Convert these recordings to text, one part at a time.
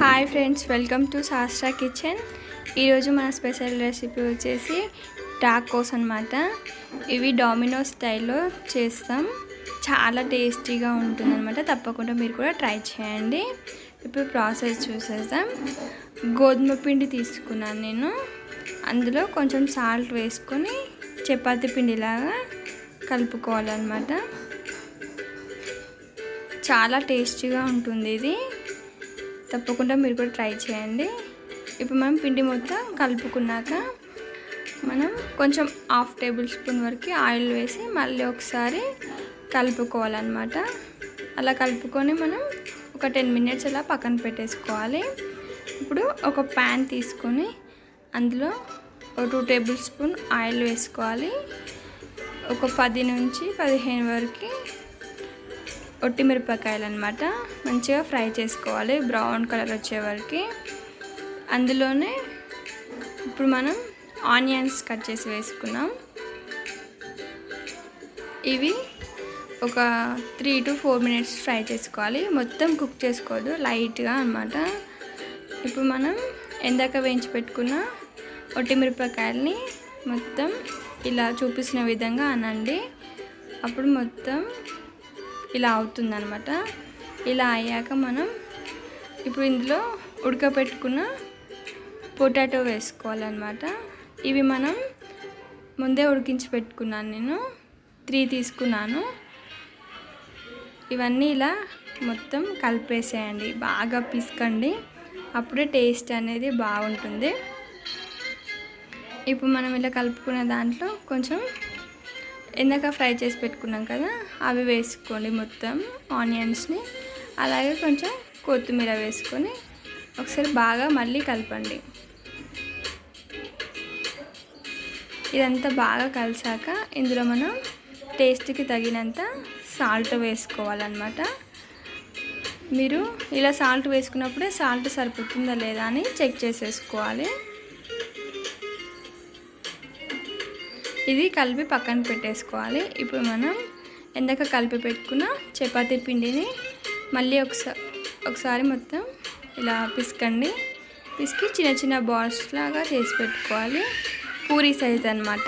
hi friends welcome to Shastra kitchen ఈరోజు మన special recipe వచ్చేసి టాకోస్ అనమాట ఇవి డామినోస్ స్టైల్లో చేస్తాం చాలా టేస్టీగా ఉంటుందన్నమాట తప్పకుండా మీరు కూడా ట్రై చేయండి ఇప్పుడు ప్రాసెస్ చూసేద్దాం గోధుమ పిండి తీసుకున్నాను నేను అందులో కొంచెం సాల్ట్ వేసుకొని చపాతీ పిండిలాగా కలుపుకోవాలన్నమాట చాలా టేస్టీగా ఉంటుంది ఇది తప్పకుండా మీరు కూడా ట్రై చేయండి ఇప్పుడు మనం పిండి మొత్తం కలుపుకున్నాక మనం కొంచెం హాఫ్ టేబుల్ స్పూన్ వరకు ఆయిల్ వేసి మళ్ళీ ఒకసారి కలుపుకోవాలన్నమాట అలా కలుపుకొని మనం ఒక టెన్ మినిట్స్ అలా పక్కన పెట్టేసుకోవాలి ఇప్పుడు ఒక ప్యాన్ తీసుకొని అందులో ఒక టూ టేబుల్ స్పూన్ ఆయిల్ వేసుకోవాలి ఒక పది నుంచి పదిహేను వరకు ఒట్టి మిరపకాయలు అనమాట మంచిగా ఫ్రై చేసుకోవాలి బ్రౌన్ కలర్ వచ్చే వరకు అందులోనే ఇప్పుడు మనం ఆనియన్స్ కట్ చేసి వేసుకున్నాం ఇవి ఒక three to four minutes fry చేసుకోవాలి మొత్తం కుక్ చేసుకోవద్దు లైట్గా అనమాట ఇప్పుడు మనం ఎందాక వేయించి పెట్టుకున్న ఒట్టి మిరపకాయలని మొత్తం ఇలా చూపిస్తున్న విధంగా అనండి అప్పుడు మొత్తం ఇలా అవుతుందన్నమాట ఇలా అయ్యాక మనం ఇప్పుడు ఇందులో ఉడకపెట్టుకున్న పొటాటో వేసుకోవాలన్నమాట ఇవి మనం ముందే ఉడికించి పెట్టుకున్నాను నేను త్రీ తీసుకున్నాను ఇవన్నీ ఇలా మొత్తం కలిపేసేయండి బాగా పిసకండి అప్పుడే టేస్ట్ అనేది బాగుంటుంది ఇప్పుడు మనం ఇలా కలుపుకున్న దాంట్లో కొంచెం ఇందాక ఫ్రై చేసి పెట్టుకున్నాం కదా అవి వేసుకోండి మొత్తం ఆనియన్స్ని అలాగే కొంచెం కొత్తిమీర వేసుకొని ఒకసారి బాగా మళ్ళీ కలపండి ఇదంతా బాగా కలిసాక ఇందులో మనం టేస్ట్కి తగినంత సాల్ట్ వేసుకోవాలన్నమాట మీరు ఇలా సాల్ట్ వేసుకున్నప్పుడే సాల్ట్ సరిపోతుందా లేదా అని చెక్ చేసేసుకోవాలి ఇది కలిపి పక్కన పెట్టేసుకోవాలి ఇప్పుడు మనం ఎందాక కలిపి పెట్టుకున్న చపాతీ పిండిని మళ్ళీ ఒకసారి ఒకసారి మొత్తం ఇలా పిసకండి పిసికి చిన్న చిన్న బాల్స్ లాగా చేసి పెట్టుకోవాలి పూరి సైజ్ అనమాట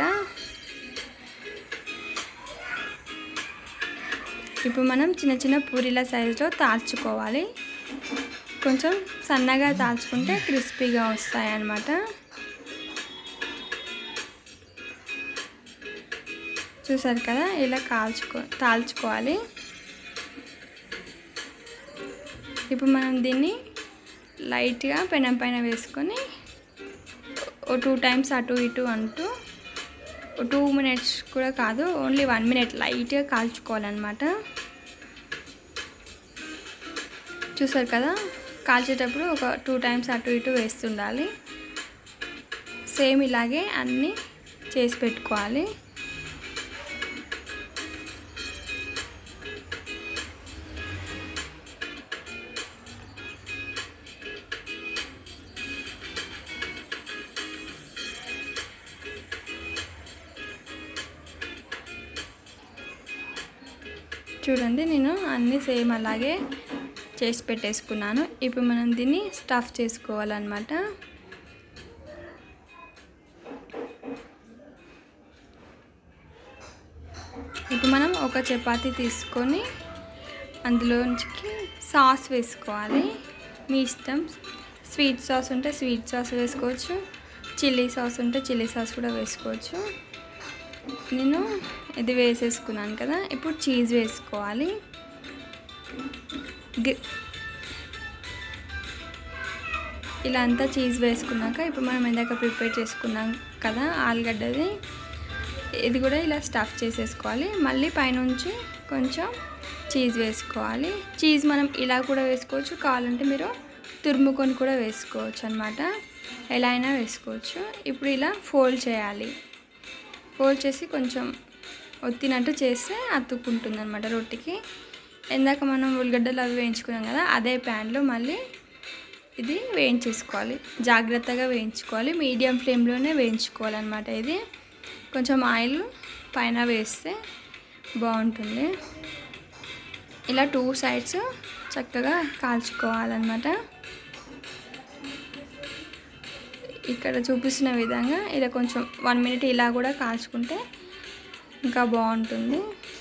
ఇప్పుడు మనం చిన్న చిన్న పూరీల సైజులో తాల్చుకోవాలి కొంచెం సన్నగా తాల్చుకుంటే క్రిస్పీగా వస్తాయి అన్నమాట చూసారు కదా ఇలా కాల్చుకో తాల్చుకోవాలి ఇప్పుడు మనం దీన్ని లైట్గా పెనం పైన వేసుకొని ఓ టూ టైమ్స్ అటు ఇటు అంటూ టూ మినిట్స్ కూడా కాదు ఓన్లీ వన్ మినిట్ లైట్గా కాల్చుకోవాలన్నమాట చూసారు కదా కాల్చేటప్పుడు ఒక టూ టైమ్స్ అటు ఇటు వేస్తుండాలి సేమ్ ఇలాగే అన్నీ చేసి పెట్టుకోవాలి చూడండి నేను అన్నీ సేమ్ అలాగే చేసి పెట్టేసుకున్నాను ఇప్పుడు మనం దీన్ని స్టఫ్ చేసుకోవాలన్నమాట ఇప్పుడు మనం ఒక చపాతీ తీసుకొని అందులోంచి సాస్ వేసుకోవాలి మీ ఇష్టం స్వీట్ సాస్ ఉంటే స్వీట్ సాస్ వేసుకోవచ్చు చిల్లీ సాస్ ఉంటే చిల్లీ సాస్ కూడా వేసుకోవచ్చు నేను ఇది వేసేసుకున్నాను కదా ఇప్పుడు చీజ్ వేసుకోవాలి ఇలా అంతా చీజ్ వేసుకున్నాక ఇప్పుడు మనం ఇందాక ప్రిపేర్ చేసుకున్నాం కదా ఆలుగడ్డది ఇది కూడా ఇలా స్టఫ్ చేసేసుకోవాలి మళ్ళీ పైనుంచి కొంచెం చీజ్ వేసుకోవాలి చీజ్ మనం ఇలా కూడా వేసుకోవచ్చు కావాలంటే మీరు తురుముకొని కూడా వేసుకోవచ్చు అనమాట ఎలా అయినా వేసుకోవచ్చు ఇప్పుడు ఇలా ఫోల్డ్ చేయాలి ఫోల్డ్ చేసి కొంచెం ఒత్తినట్టు చేస్తే అతుక్కుంటుంది అనమాట రొట్టెకి ఇందాక మనం ఉల్లిగడ్డలు అవి వేయించుకున్నాం కదా అదే ప్యాన్లో మళ్ళీ ఇది వేయించేసుకోవాలి జాగ్రత్తగా వేయించుకోవాలి మీడియం ఫ్లేమ్లోనే వేయించుకోవాలన్నమాట ఇది కొంచెం ఆయిల్ పైన వేస్తే బాగుంటుంది ఇలా టూ సైడ్స్ చక్కగా కాల్చుకోవాలన్నమాట ఇక్కడ చూపిస్తున్న విధంగా ఇలా కొంచెం వన్ మినిట్ ఇలా కూడా కాల్చుకుంటే ఇంకా బాగుంటుంది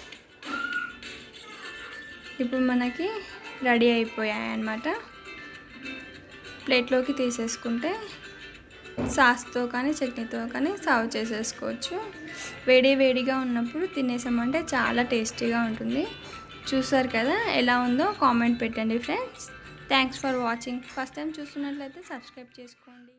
ఇప్పుడు మనకి రెడీ అయిపోయాయి అన్నమాట ప్లేట్లోకి తీసేసుకుంటే సాస్తో కానీ చట్నీతో కానీ సర్వ్ చేసేసుకోవచ్చు వేడి వేడిగా ఉన్నప్పుడు తినేసామంటే చాలా టేస్టీగా ఉంటుంది చూసారు కదా ఎలా ఉందో కామెంట్ పెట్టండి friends thanks for watching first time చూస్తున్నట్లయితే సబ్స్క్రైబ్ చేసుకోండి